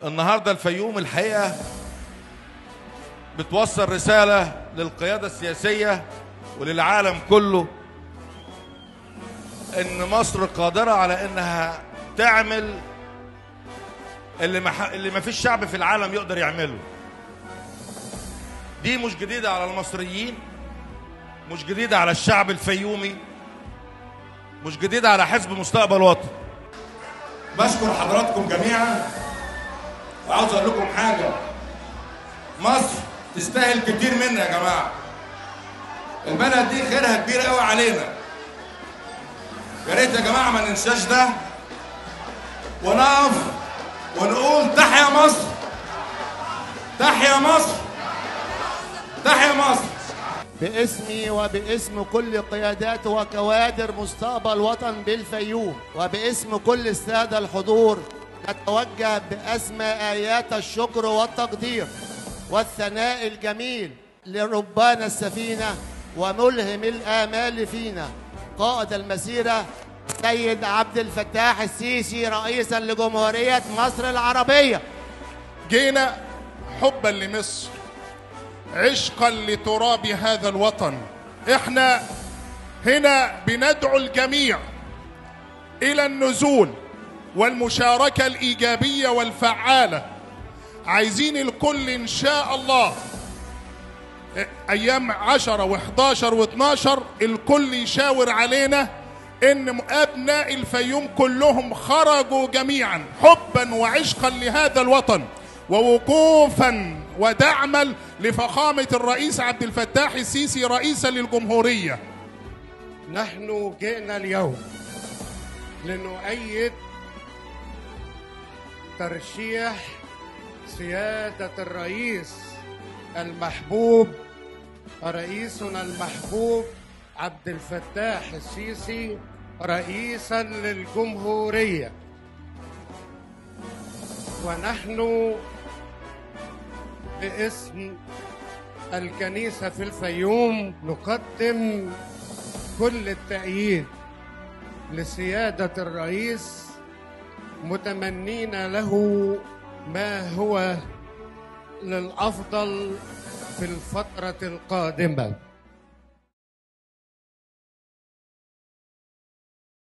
النهارده الفيوم الحقيقه بتوصل رساله للقياده السياسيه وللعالم كله ان مصر قادره على انها تعمل اللي ما اللي ما فيش شعب في العالم يقدر يعمله دي مش جديده على المصريين مش جديده على الشعب الفيومي مش جديده على حزب مستقبل وطن بشكر حضراتكم جميعا وعاوز اقول لكم حاجه مصر تستاهل كتير منا يا جماعه البلد دي خيرها كبير قوي علينا يا ريت يا جماعه ما ننساش ده ونقف ونقول تحيا مصر تحيا مصر تحيا مصر باسمي وباسم كل قيادات وكوادر مستقبل وطن بالفيوم وباسم كل السادة الحضور نتوجه بأسمى آيات الشكر والتقدير والثناء الجميل لربان السفينة وملهم الآمال فينا قائد المسيرة سيد عبد الفتاح السيسي رئيسا لجمهورية مصر العربية جينا حبا لمصر عشقا لتراب هذا الوطن احنا هنا بندعو الجميع الى النزول والمشاركة الايجابية والفعالة عايزين الكل ان شاء الله ايام عشرة وحداشر واتناشر الكل يشاور علينا ان ابناء الفيوم كلهم خرجوا جميعا حبا وعشقا لهذا الوطن ووقوفا ودعما لفخامة الرئيس عبد الفتاح السيسي رئيسا للجمهورية نحن جئنا اليوم لنؤيد ترشيح سيادة الرئيس المحبوب رئيسنا المحبوب عبد الفتاح السيسي رئيسا للجمهورية ونحن باسم الكنيسة في الفيوم نقدم كل التأييد لسيادة الرئيس متمنين له ما هو للأفضل في الفترة القادمة